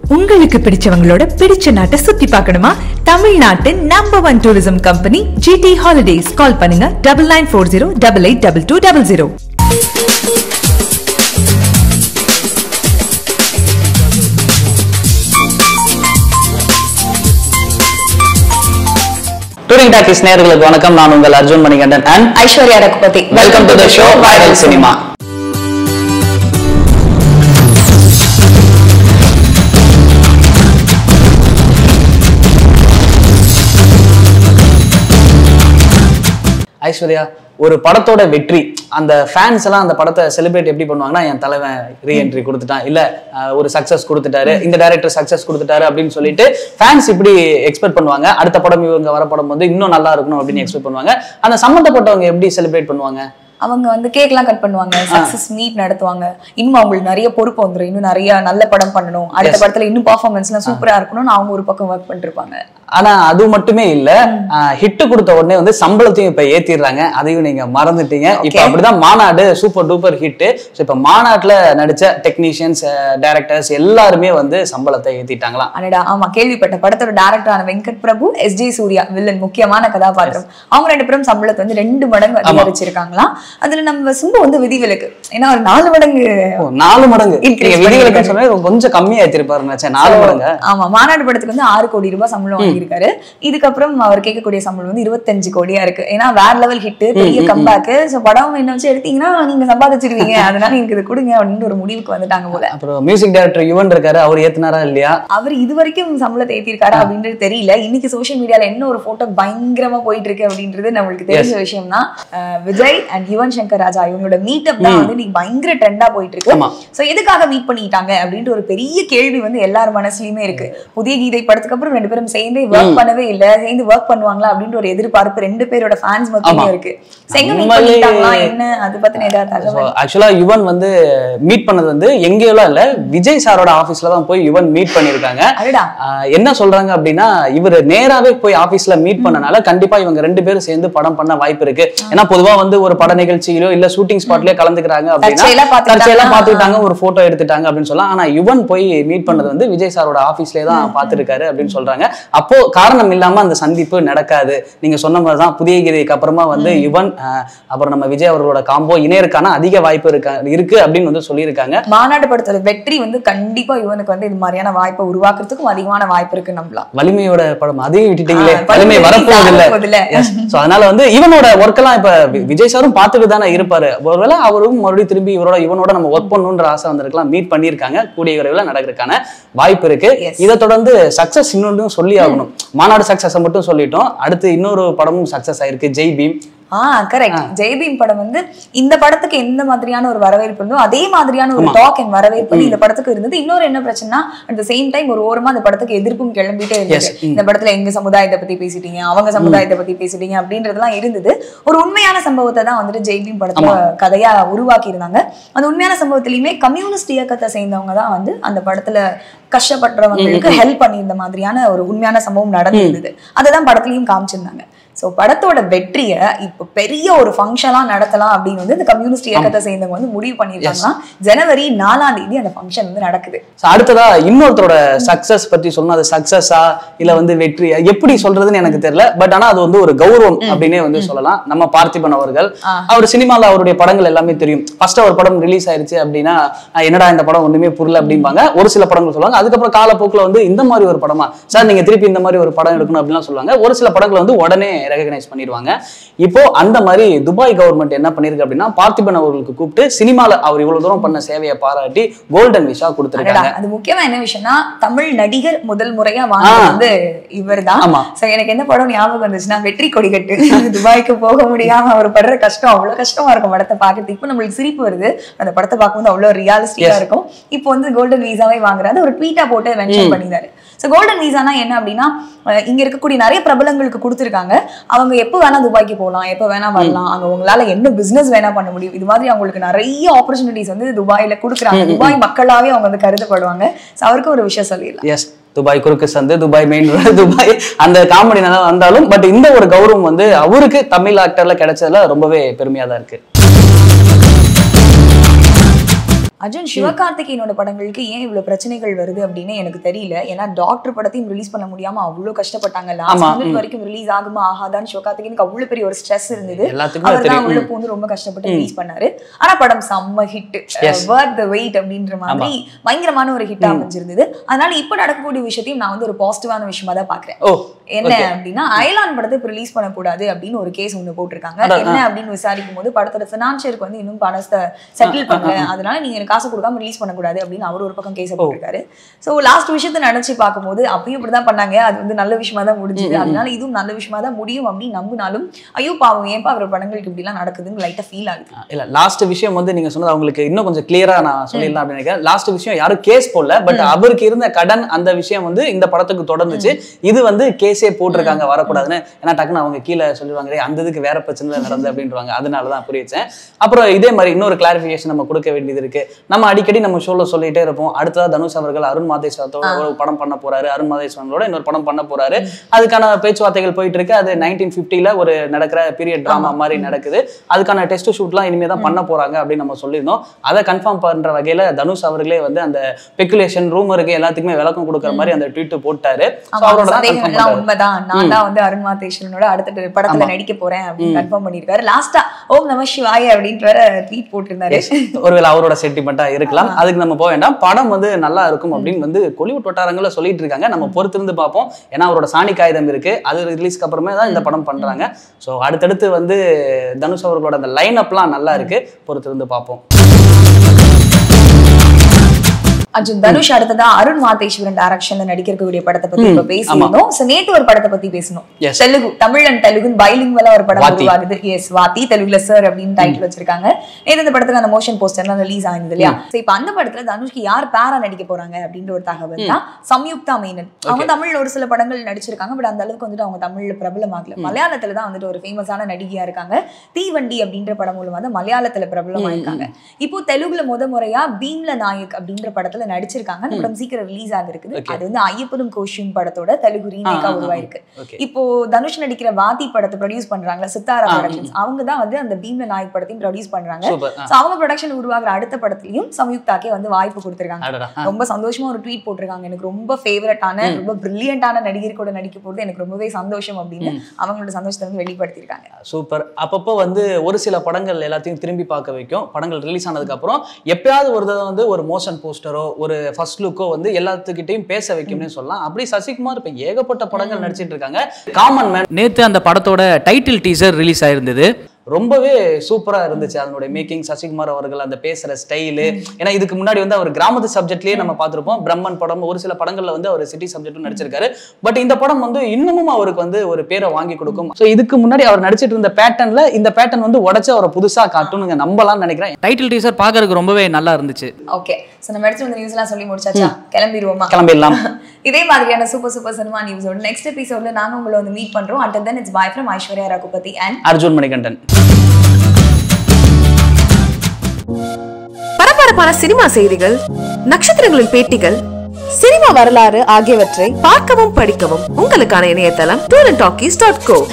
உங்களுக்கு பிடிச்சவங்களோட பிடிச்ச நாட்டை சுத்தி பார்க்கணுமா தமிழ்நாட்டின் number one tourism company GT Holidays call பண்ணுங்க double nine four zero double eight double two double zero Touring Talkies நேயர்களுக்கு வணக்கம் நான் உங்கள் Arjun Manikandan and Aishwarya Raghupathi welcome to the show viral cinema Aishwarya ஒரு படத்தோட வெற்றி அந்த ஃபேன்ஸ் எல்லாம் அந்த படத்தை செலிப்ரேட் எப்படி பண்ணுவாங்கன்னா என் தலைவன் ரீஎன்ட்ரி கொடுத்துட்டான் இல்ல அஹ், ஒரு சக்சஸ் கொடுத்துட்டாரு இந்த டைரக்டர் சக்சஸ் கொடுத்துட்டாரு அப்படின்னு சொல்லிட்டு ஃபேன்ஸ் இப்படி எக்ஸ்பெக்ட் பண்ணுவாங்க அடுத்த படம் இவங்க வர படம் வந்து இன்னும் நல்லா இருக்கணும் அப்படின்னு எக்ஸ்பெக்ட் பண்ணுவாங்க அந்த சம்பந்தப்பட்டவங்க எப்படி செலிப்ரேட் பண்ணுவாங்க அவங்க வந்து கேக் எல்லாம் கட் பண்ணுவாங்க சக்சஸ் மீட் நடத்துவாங்க இன்னும் அவங்களுக்கு நிறைய பொறுப்பு வந்துரும் இன்னும் நிறைய நல்ல படம் பண்ணணும் அடுத்த படத்துல இன்னும் பர்ஃபார்மன்ஸ் எல்லாம் சூப்பரா இருக்கணும்னு அவங்க ஒரு பக்கம் ஒர்க் பண்ணிட்டு இருப்பாங்க ஆனா அது மட்டுமே இல்ல ஹிட் கொடுத்த உடனே வந்து சம்பளத்தையும் இப்ப ஏத்திடுறாங்க அதையும் நீங்க மறந்துட்டீங்க இப்ப அப்படிதான் மாநாடு சூப்பர் டூப்பர் ஹிட் இப்ப மாநாட்டுல நடிச்ச டெக்னீஷியன்ஸ் டைரக்டர்ஸ் எல்லாருமே வந்து சம்பளத்தை ஏத்திட்டாங்களாம் அடடா ஆமா கேள்விப்பட்ட படத்தோட டேரக்டரான Venkat Prabhu S J Suryah villain முக்கியமான கதாபாத்திரம் அவங்க ரெண்டு பேரும் சம்பளத்தை வந்து ரெண்டு மடங்கு அதிகரிச்சிருக்காங்களாம் அதுல நம்ம சிம்பு வந்து விதிவிலக்கு ஏன்னா ஒரு நாலு மடங்கு ஓ, நாலு மடங்கு Increase நீங்க விதிவிலக்கு பண்ணிருக்காரு. சொன்னா கொஞ்சம் கம்மியா ஏத்திருப்பாரு நினைச்சேன் நாலு மடங்கு ஆமா மாநாடு படத்துக்கு வந்து ஆறு கோடி ரூபாய் சம்பளம் வாங்கியிருக்காரு இதுக்கப்புறம் அவர் கேட்கக்கூடிய சம்பளம் வந்து இருபத்தஞ்சு கோடியா இருக்கு ஏன்னா வேற லெவல் ஹிட் பெரிய கம்பேக் சோ படம் என்ன வச்சு எடுத்தீங்கன்னா நீங்க சம்பாதிச்சிருவீங்க அதனால எனக்கு இது கொடுங்க அப்படின்னு ஒரு முடிவுக்கு வந்துட்டாங்க போல அப்புறம் மியூசிக் டைரக்டர் யுவன் இருக்காரு அவர் ஏத்துனாரா இல்லையா அவர் இது வரைக்கும் சம்பளத்தை ஏத்திருக்காரா அப்படின்றது தெரியல இன்னைக்கு சோஷியல் மீடியால என்ன ஒரு போட்டோ பயங்கரமா போயிட்டு இருக்கு அப்படின்றது நம்மளுக்கு தெரிஞ்ச விஷயம் தான் விஜய் அண்ட் யுவன் சங்கர் ராஜா இவங்களோட மீட்டப் தான் வந்து இன்னைக்கு பயங்கர ட்ரெண்டா போயிட்டு ஆமா. இருக்கு சோ எதுக்காக மீட் பண்ணிட்டாங்க அப்படின்ட்டு ஒரு பெரிய கேள்வி வந்து எல்லார் மனசுலயுமே இருக்கு புதிய கீதை படத்துக்கு அப்புறம் ரெண்டு பேரும் சேர்ந்து ஒர்க் பண்ணவே இல்ல சேர்ந்து ஒர்க் பண்ணுவாங்களா அப்படின்ற ஒரு எதிர்பார்ப்பு ரெண்டு பேரோட ஃபேன்ஸ் மத்தியுமே ஆமா. இருக்கு So, எங்க மீட் நம்மளே- பண்ணிட்டாங்களா என்ன அது பத்தின ஏதாவது தகவல் ஆக்சுவலா யுவன் வந்து மீட் பண்ணது வந்து எங்கேயெல்லாம் இல்ல விஜய் சாரோட ஆபீஸ்ல தான் போய் யுவன் மீட் பண்ணிருக்காங்க அடடா ஆஹ் என்ன சொல்றாங்க அப்படின்னா இவர் நேராவே போய் ஆபீஸ்ல மீட் பண்ணனால கண்டிப்பா இவங்க ரெண்டு பேரும் சேர்ந்து படம் பண்ண வாய்ப்பு இருக்கு ஏன்னா பொதுவா வந்து ஒரு பட நிகழ்ச்சியிலோ இல்ல ஷூட்டிங் ஸ்பாட்லயே கலந்துக்கிறாங்க தற்செயலா அப்படின்னா பார்த்துக்கிட்டாங்க. தற்செயலா பாத்துக்கிட்டாங்க ஒரு போட்டோ எடுத்துட்டாங்க அப்படின்னு சொல்லலாம் ஆனா யுவன் போய் மீட் பண்ணது வந்து விஜய் சாரோட ஆபீஸ்லயே தான் பாத்துருக்காரு அப்படின்னு சொல்றாங்க அப்போ காரணம் இல்லாம அந்த சந்திப்பு நடக்காது நீங்க சொன்ன மாதிரிதான் புதிய கீதைக்கு அப்புறமா வந்து யுவன் ஆஹ் அப்புறம் நம்ம விஜய் அவர்களோட காம்போ இணையருக்கான அதிக வாய்ப்பு இருக்கா இருக்கு அப்படின்னு வந்து சொல்லியிருக்காங்க மாநாடு படத்தோட வெற்றி வந்து கண்டிப்பா இவனுக்கு வந்து இது மாதிரியான வாய்ப்பை உருவாக்குறதுக்கும் அதிகமான வாய்ப்பு இருக்கு நம்பலாம் வலிமையோட படம் அதையும் விட்டுட்டீங்களே ஆ, வலிமை வலிமை வரப்போவதில்ல வரப்போவதில்ல. Yes. So, அதனால வந்து இவனோட ஒர்க் எல்லாம் இப்ப வி- விஜய் சாரும் பார்த்துட்டு தானே இருப்பாரு ஒருவேளை அவரும் மறுபடியும் திரும்பி இவரோட இவனோட நம்ம ஒர்க் பண்ணணுன்ற ஆசை வந்திருக்கலாம் மீட் பண்ணியிருக்காங்க கூடிய விரைவில் நடக்கிறதுக்கான வாய்ப்பு இருக்கு Yes. இதை தொடர்ந்து சக்சஸ் இன்னொன்றும் சொல்லி ஆகணும் மாநாடு சக்சஸ் மட்டும் சொல்லிட்டோம் அடுத்து இன்னொரு படமும் சக்சஸ் ஆயிருக்கு ஜெய் பீம் ஆ கரெக்ட் ஜெய்பீம் படம் வந்து இந்த படத்துக்கு எந்த மாதிரியான ஒரு வரவேற்பு இருந்தோ அதே மாதிரியான ஒரு ஆமா. டாக் அண்ட் வரவேற்பு வந்து இந்த படத்துக்கு இருந்தது இன்னொரு என்ன பிரச்சனைனா அட் த சேம் டைம் ஒரு ஓரமா அந்த படத்துக்கு எதிர்ப்பும் கிளம்பிட்டே இருந்தது Yes. ம். இந்த படத்துல எங்க சமுதாயத்தை பத்தி பேசிட்டீங்க அவங்க சமுதாயத்தை பத்தி பேசிட்டீங்க அப்படின்றதெல்லாம் இருந்தது ஒரு உண்மையான சம்பவத்தை தான் வந்துட்டு ஜெய்பீம் படத்துல கதையா உருவாக்கி இருந்தாங்க அந்த உண்மையான சம்பவத்திலயுமே கம்யூனிஸ்ட் இயக்கத்தை சேர்ந்தவங்க தான் வந்து அந்த படத்துல கஷ்டப்படுறவங்களுக்கு ஹெல்ப் பண்ணியிருந்த மாதிரியான ஒரு உண்மையான சம்பவம் நடந்திருந்தது அதை தான் படத்துலயும் காமிச்சிருந்தாங்க சோ படத்தோட வெற்றிய இப்ப பெரிய ஒரு ஃபங்க்ஷனா நடத்தலாம் அப்படின்னு வந்து இந்த கம்யூனிஸ்ட் இயக்கத்தை சேர்ந்தவங்க வந்து முடிவு பண்ணிருக்காங்கன்னா ஜனவரி நாலாம் தேதி அந்த ஃபங்க்ஷன் வந்து நடக்குது So, அடுத்ததா இன்னொருத்தரோட சக்சஸ் பத்தி சொல்லணும் அது சக்சஸா இல்ல வந்து வெற்றி எப்படி சொல்றதுன்னு எனக்கு தெரியல பட் ஆனா அது வந்து ஒரு கௌரவம் அப்படின்னே வந்து சொல்லலாம் நம்ம பார்த்திபன் அவர்கள் ஆ. அவர் சினிமால அவருடைய படங்கள் எல்லாமே தெரியும் ஃபர்ஸ்ட் ஒரு படம் ரிலீஸ் ஆயிருச்சு அப்படின்னா "ஆ, என்னடா இந்த படம் ஒண்ணுமே புரியல அப்படிம்பாங்க ஒரு சில படங்கள் சொல்லுவாங்க அதுக்கப்புறம் காலப்போக்குல வந்து இந்த மாதிரி ஒரு படமா சார் நீங்க திருப்பி இந்த மாதிரி ஒரு படம் எடுக்கணும் அப்படிலாம் சொல்லுவாங்க ஒரு சில படங்களை வந்து உடனே ரெகனைஸ் பண்ணிடுவாங்க இப்போ அந்த மாதிரி துபாய் கவர்மெண்ட் என்ன பண்ணிருக்கு அப்படின்னா பார்த்திபன் அவர்களுக்கு கூப்பிட்டு சினிமால அவர் இவ்வளவு தூரம் பண்ண சேவையை பாராட்டி கோல்டன் விஷா கொடுத்துருக்காங்க அடடா, அது முக்கியமா என்ன விஷயம்னா தமிழ் நடிகர் முதல் முறையா வாங்கினது ஆ. வந்து இவர்தான் ஆமா. சோ எனக்கு எந்த படம் ஞாபகம் வந்துச்சுன்னா வெற்றி கொடி கட்டு துபாய்க்கு போக முடியாம அவர் படுற கஷ்டம் அவ்வளவு கஷ்டமா இருக்கும் படத்தை பார்க்கறது இப்போ நம்மளுக்கு சிரிப்பு வருது அந்த படத்தை பார்க்கும்போது அவ்வளவு ரியாலிஸ்டிக்கா Yes. இருக்கும் இப்போ வந்து கோல்டன் வீசாவே வாங்குறாரு ஒரு ட்வீட்டா போட்டு மென்ஷன் பண்ணிருந்தாரு சோ கோல்டன் வீசானா என்ன அப்படின்னா அஹ் இங்க இருக்கக்கூடிய நிறைய பிரபலங்களுக்கு கொடுத்துருக்காங்க அவங்க எப்போ வேணா துபாய்க்கு போகலாம் எப்போ வேணா வரலாம் அங்க உங்களால என்ன பிசினஸ் வேணா பண்ண முடியும் இது மாதிரி அவங்களுக்கு நிறைய ஆப்பர்ச்சுனிட்டிஸ் வந்து துபாயில கொடுக்குறாங்க துபாய் மக்களாவே அவங்க வந்து கருதப்படுவாங்க சோ அவருக்கு ஒரு விஷயம் சொல்லிடலாம் எஸ் துபாய் குறுக்கு சந்து துபாய் மெயின் துபாய் அந்த காமெடி நல்லா வந்தாலும் பட் இந்த ஒரு கௌரவம் வந்து அவருக்கு தமிழ் ஆக்டர்ல கிடைச்சதுல ரொம்பவே பெருமையா தான் இருக்கு அர்ஜுன் சிவகார்த்திகேயனோட படங்களுக்கு ஏன் இவ்வளவு பிரச்சனைகள் வருது அப்படின்னு எனக்கு தெரியல ஏன்னா டாக்டர் படத்தையும் ரிலீஸ் பண்ண முடியாம அவ்வளவு கஷ்டப்பட்டாங்க லாஸ்ட் ஆமா, மினிட் ம். வரைக்கும் ரிலீஸ் ஆகுமா ஆகாதான்னு சிவகார்த்திகேயனுக்கு அவ்வளவு பெரிய ஒரு ஸ்ட்ரெஸ் இருந்தது எல்லாத்துக்குமே அவர் தான் தெரியும் உள்ள ம். பூந்து ரொம்ப கஷ்டப்பட்டு ரிலீஸ் பண்ணாரு ஆனா படம் செம்ம hit Yes. Worth the wait அப்படின்ற மாதிரி பயங்கரமான ஒரு ஹிட் அமைஞ்சிருந்தது அதனால இப்ப நடக்கக்கூடிய விஷயத்தையும் நான் வந்து ஒரு பாசிட்டிவான விஷயமா தான் பாக்குறேன் ஓ என்ன Okay. அப்படின்னா அயலான் படத்தை இப்போ ரிலீஸ் பண்ணக்கூடாது அப்படின்னு ஒரு கேஸ் ஒண்ணு போட்டிருக்காங்க அட, என்ன அப்படின்னு விசாரிக்கும் போது படத்தோட பினான்சியருக்கு வந்து இன்னும் பணத்தை செட்டில் பண்ணல அதனால நீங்க எனக்கு காசு கொடுக்காம ரிலீஸ் பண்ணக்கூடாது அப்படின்னு அவர் ஒரு பக்கம் கேஸ் போட்டிருக்காரு சோ லாஸ்ட் விஷயத்தை நினைச்சு பார்க்கும்போது அப்பயும் இப்படிதான் பண்ணாங்க அது வந்து நல்ல விஷயமா தான் முடிஞ்சுது அதனால இதுவும் நல்ல விஷயமா தான் முடியும் அப்படின்னு நம்பினாலும் ஐயோ பாவம் ஏன்பா அவர் படங்களுக்கு இப்படி எல்லாம் நடக்குதுன்னு லைட்டா ஃபீல் ஆகுது இல்ல லாஸ்ட் விஷயம் வந்து நீங்க சொன்னது அவங்களுக்கு இன்னும் கொஞ்சம் கிளியரா நான் சொல்லிடலாம் அப்படின்னு நினைக்கிறேன் லாஸ்ட் விஷயம் யாரும் கேஸ் போடல பட் அவருக்கு இருந்த கடன் அந்த விஷயம் வந்து இந்த படத்துக்கு தொடர்ந்துச்சு இது வந்து கேஸே போட்டிருக்காங்க வரக்கூடாதுன்னு ஏன்னா டக்குன்னு அவங்க கீழே சொல்லுவாங்க "டேய், அந்த இதுக்கு வேற பிரச்சனை நடந்து அப்படின்றவாங்க அதனாலதான் புரிய வச்சேன் அப்புறம் இதே மாதிரி இன்னொரு கிளாரிபிகேஷன் நம்ம கொடுக்க வேண்டியது இருக்கு நம்ம அடிக்கடி நம்ம ஷோல சொல்லிட்டே இருப்போம் அடுத்ததா தனுஷ் அவர்கள் அருண் மாதேஸ்வரத்தோட ஒரு படம் பண்ண போறாரு அருண் மாதேஸ்வரனோட இன்னொரு படம் பண்ண போறாரு அதுக்கான பேச்சுவார்த்தைகள் போயிட்டு இருக்கு அது நைன்டீன் ஃபிஃப்டில ஒரு நடக்கிற பீரியட் டிராமா மாதிரி நடக்குது அதுக்கான டெஸ்ட் ஷூட்லாம் இனிமே தான் பண்ண போறாங்க அப்படின்னு நம்ம சொல்லியிருந்தோம் அதை கன்ஃபார்ம் பண்ற வகையில தனுஷ் அவர்களே வந்து அந்த ஸ்பெகுலேஷன் ரூமருக்கு எல்லாத்துக்குமே விளக்கம் கொடுக்குற மாதிரி அந்த ட்வீட் போட்டாரு So ஆமா, அவரோட தான் confirm சந்தேகங்கள்லாம் பண்றாரு. உண்மைதான் நான் தான் வந்து அருண் மாதேஸ்வரனோட அடுத்த படத்துல நடிக்க போறேன் அப்படின்னு கன்ஃபார்ம் பண்ணிருக்காரு லாஸ்டா ஓம் நம சிவாய அப்படின்ற வேற ட்வீட் போட்டிருந்தாரு Yes. ஒருவேளை அவரோட சென்டிமெண்டா இருக்கலாம் அதுக்கு நம்ம போக வேண்டாம் படம் வந்து நல்லா இருக்கும் அப்படின்னு வந்து கொலிவுட் வட்டாரங்கள்ல சொல்லிட்டு இருக்காங்க நம்ம பொறுத்திருந்து பார்ப்போம் ஏன்னா அவரோட சாணி காகிதம் இருக்கு அது ரிலீஸ்க்கு அப்புறமே தான் இந்த படம் பண்றாங்க ஸோ அடுத்தடுத்து வந்து தனுஷ் அவர்களோட அந்த லைன் அப்லாம் நல்லா இருக்கு பொறுத்திருந்து பார்ப்போம் அர்ஜுன் தனுஷ் அடுத்ததா அருண் மாதேஸ்வரன் டைரக்ஷன்ல நடிக்கக்கூடிய படத்தை பத்தி இப்ப பேசியிருந்தோம் So, நேத்து ஒரு படத்தை பத்தி பேசணும் Yes. தெலுங்கு தமிழ் அண்ட் தெலுங்கு பைலிங்வலா ஒரு படம் வாத்தி. உருவாகுது எஸ் வாத்தி தெலுங்குல சார் அப்படின்னு டைட்டில் வச்சிருக்காங்க நேத்து இந்த படத்துக்கு அந்த மோஷன் போஸ்டர்லாம் ரிலீஸ் ஆயிருந்தது இல்லையா சோ இப்ப அந்த படத்துல தனுஷ்க்கு யார் பேரா நடிக்க போறாங்க அப்படின்ற ஒரு தகவல் தான் சம்யுக்தா மேனன் அவங்க தமிழ்ல ஒரு சில படங்கள் நடிச்சிருக்காங்க பட் அந்த அளவுக்கு வந்துட்டு அவங்க தமிழ்ல பிரபலமாகல மலையாளத்துல தான் வந்துட்டு ஒரு ஃபேமஸான நடிகையா இருக்காங்க தீவண்டி அப்படின்ற படம் மூலமா தான் மலையாளத்துல பிரபலமாயிருக்காங்க இப்போ தெலுங்குல முத முறையா பீம்ல நாயக் அப்படின்ற படத்துல நடிச்சிருக்காங்க அந்த படம் சீக்கிரம் ரிலீஸ் ஆகிருக்குது Okay. அது வந்து ஐயப்பனும் கோஷியும் படத்தோட தெலுங்கு ரீமேக்கா ஆ, ஆ, ஆ. உருவாயிருக்கு ஓகே இப்போ தனுஷ் நடிக்கிற வாதி படத்தை ப்ரொடியூஸ் பண்றாங்களா சித்தாரா ப்ரொடக்ஷன்ஸ் அவங்க தான் வந்து அந்த பீம்ல நாயக் படத்தையும் ப்ரொடியூஸ் பண்றாங்க சூப்பர் So, அவங்க ப்ரொடக்ஷன் உருவாகுற அடுத்த படத்துலயும் சம்யுக்தாக்கே வந்து வாய்ப்பு கொடுத்திருக்காங்க அடடா ஆ. ரொம்ப சந்தோஷமா ஒரு ட்வீட் போட்டிருக்காங்க எனக்கு ரொம்ப ஃபேவரட்டான ரொம்ப பிரில்லியண்டான நடிகர் கூட நடிக்க போறது எனக்கு ரொம்பவே சந்தோஷம் அப்படின்னு அவங்களோட சந்தோஷத்தை வந்து வெளிப்படுத்தியிருக்காங்க சூப்பர் அப்பப்போ வந்து ஒரு சில படங்கள் எல்லாத்தையும் திரும்பி பார்க்க வைக்கும் படங்கள் ரிலீஸ் ஆனதுக்கு அப்புறம் எப்பயாவது ஒரு தடவை வந்து ஒரு மோஷன் போஸ்டரோ ஒரு ஃபர்ஸ்ட் லுக்கோ வந்து எல்லாத்துக்கிட்டையும் பேச வைக்கும்னு சொல்லலாம் அப்படி சசிகுமார் இப்போ ஏகப்பட்ட படங்கள் நடிச்சிட்டு இருக்காங்க காமன் மேன் நேத்து அந்த படத்தோட டைட்டில் டீசர் ரிலீஸ் ஆயிருந்தது ரொம்பவே சூப்பரா இருந்துச்சு அதனுடைய மேக்கிங் சசிகுமார் அவர்கள் அந்த பேசுற ஸ்டைலு ஏன்னா இதுக்கு முன்னாடி வந்து அவர் கிராமத்து சப்ஜெக்ட்லயே நம்ம பார்த்திருப்போம் பிரம்மன் படம் ஒரு சில படங்கள்ல வந்து அவர் சிட்டி சப்ஜெக்டும் நடிச்சிருக்காரு பட் இந்த படம் வந்து இன்னமும் அவருக்கு வந்து ஒரு பேரை வாங்கி கொடுக்கும் ஸோ இதுக்கு முன்னாடி அவர் நடிச்சிட்டு இருந்த பேட்டர்ன்ல இந்த பேட்டர்ன் வந்து உடைச்சு அவரை புதுசா காட்டும்னு நம்பலாம்னு நினைக்கிறேன் டைட்டில் டீசர் பார்க்கறதுக்கு ரொம்பவே நல்லா இருந்துச்சு ஓகே சோ நம்ம எடுத்து வந்த நியூஸ் எல்லாம் சொல்லி முடிச்சாச்சா கிளம்பிடுவோமா கிளம்பிடலாம் இதே மாதிரியான சூப்பர் சூப்பர் சினிமா நியூஸோட நெக்ஸ்ட் எபிசோட்ல நாங்க உங்களை வந்து மீட் பண்றோம் and then it's bye from Aishwarya Raghupathi and Arjun Manikandan பரபரப்பான சினிமா செய்திகள் நட்சத்திரங்களின் பேட்டிகள் சினிமா வரலாறு ஆகியவற்றை பார்க்கவும் படிக்கவும் உங்களுக்கான இணையதளம் tour and talkies dot go